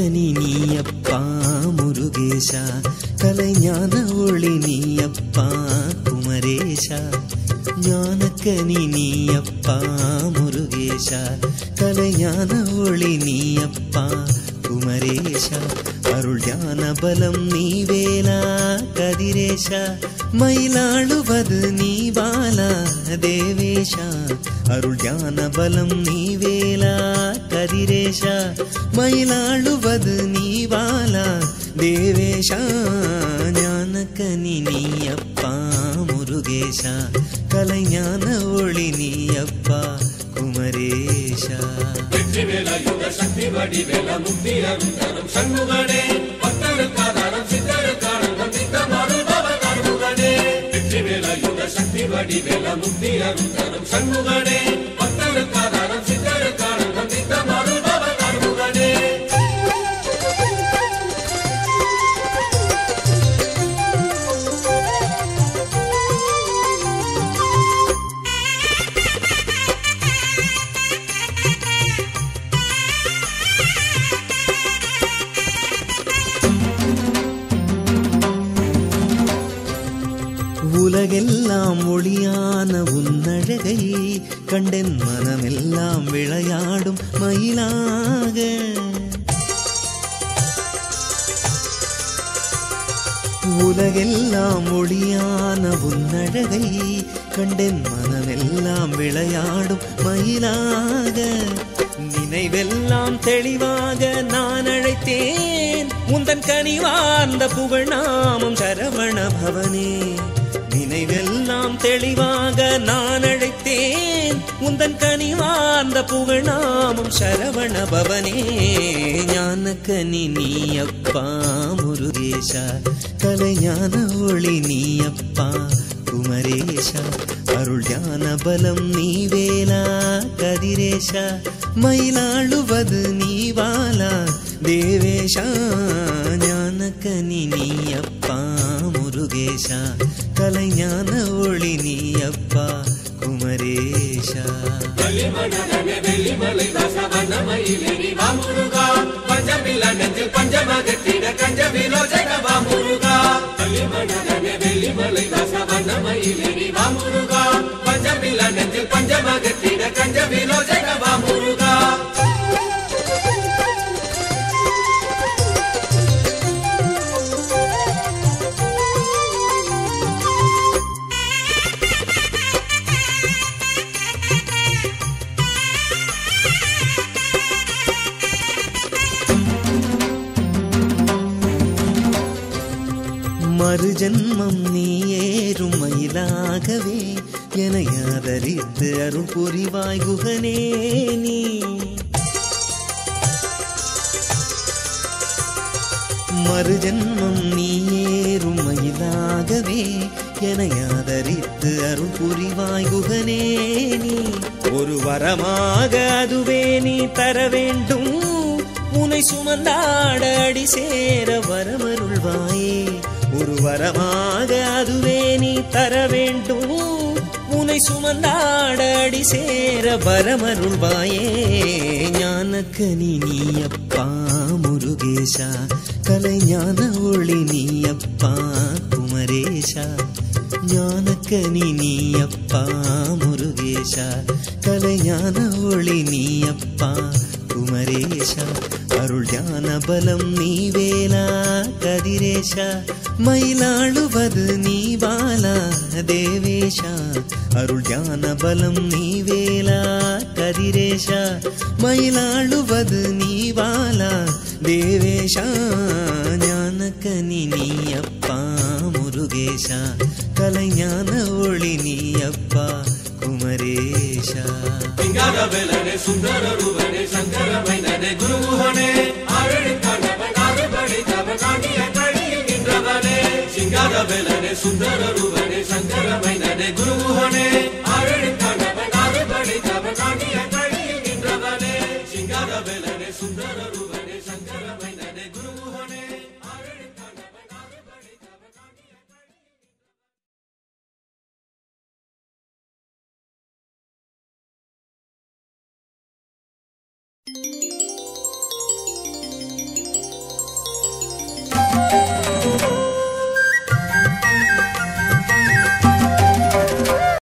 ஞானக்கனி நீயப்பா முருகேஷா கலைஞான ஒளி நீயப்பா குமரேஷா ஞானக்கனி நீயப்பா முருகேஷா கலைஞான ஒளி நீயப்பா குமரேஷா அருள் ஞான பலம் நீவேலா கதிரேஷா மயிலாளுவது நீ பாலா தேவேஷா அருள் ஞான பலம் நீவேலா கதிரேஷா மயிலாளுவது நீ பாலா தேவேஷா ஞானக்கனி நீயப்பா முருகேஷா கலைஞான ஒளி நீயப்பா குமரேஷா வெற்றிவேலாயுத சக்தி வடிவேல முக்தி அருந்தரும் சண்முகனே பக்தருக்காதாரம் சித்தருக்கானந்தம் சித்தமருபவ கண்முகனே வெற்றிவேலாயுத சக்தி வடிவேல முக்தி அருந்தரும் சண்முகனே பக்தருக்காதாரம் சித்தருக்கானந்தம் சித்தமருபவ கண்முகனே உலகெல்லாம் ஒளியான உன்னழகை கண்டென் மனமெல்லாம் விளையாடும் மயிலாக உலகெல்லாம் ஒளியான உன்னழகை கண்டென் மனமெல்லாம் விளையாடும் மயிலாக நினைவெல்லாம் தெளிவாக நான் அழைத்தேன் உந்தன் கனிவார்ந்த புகழ் நாமம் சரவண பவனே நினைவெல்லாம் தெளிவாக நான் அழைத்தேன் உந்தன் கனிவார்ந்த புகழ் நாமம் சரவண பவனே ஞானக்கனி நீயப்பா முருகேஷா கலைஞான ஒளி நீயப்பா குமரேஷா அருள் ஞான பலம் நீவேலா கதிரேஷா மயிலாளுவது நீவாலா தேவேஷா ஞானக்கனி நீயப்பா முருகேஷா கலைஞான ஒளி நீயப்பா குமரேஷா வள்ளிமணனே வெள்ளிமலை ரசவனமயிலேறி வா முருகா பஞ்சமில்ல நெஞ்சில் பஞ்சமகத்திட கஞ்ச விலோச்சன வா முருகா வள்ளிமணனே வெள்ளிமலை ரசவனமயிலேறி வா முருகா பஞ்சமில்ல நெஞ்சில் பஞ்சமகத்திட கஞ்ச விலோச்சன வா முருகா மறுஜன்மம் நீ ஏறும் மயிலாகவே என ஆதரித்து அருள் புரிவாய் குகனே நீ மறுஜன்மம் நீ ஏறும் மயிலாகவே என ஆதரித்து அருள் புரிவாய் குகனே நீ ஒரு வரமாக அதுவே நீ தர வேண்டும் உனை சுமந்தாட அடி சேர வரமருள்வாயே ஒரு வரமாக அதுவே நீ தர வேண்டும் உனை சுமந்தாட அடி சேர வரமருள்வாயே ஞானக்கனி நீயப்பா முருகேஷா கலைஞான ஒளி நீயப்பா குமரேஷா ஞானக்கனி நீயப்பா முருகேஷா கலைஞான ஒளி நீயப்பா குமரேஷா அருள் ஞான பலம் நீவேலா கதிரேஷா மயிலாளுவது நீ பாலா தேவேஷா அருள் ஞான பலம் நீவேலா கதிரேஷா மயிலாளுவது நீ பாலா தேவேஷா ஞானக்கனி நீயப்பா முருகேஷா கலைஞான ஒளி நீயப்பா குமரேஷா சிங்கார வேலனே சுந்தர ரூபனே சங்கர மைந்தனே குருமுகனே ஆழடித்தவன் ஆறுபடித்தவன் காண்டிய கழியில் நின்றவனே சிங்கார வேலனே சுந்தர ரூபனே சங்கர மைந்தனே குருமுகனே ஆழடித்தவன் ஆறுபடித்தவன் காண்டிய கழியில் நின்றவனே சிங்கார வேலனே சுந்தர ரூபனே சங்கர மைந்தனே குருமுகனே ஆழடித்தவன் ஆறுபடித்தவன் காண்டிய Thank ஆ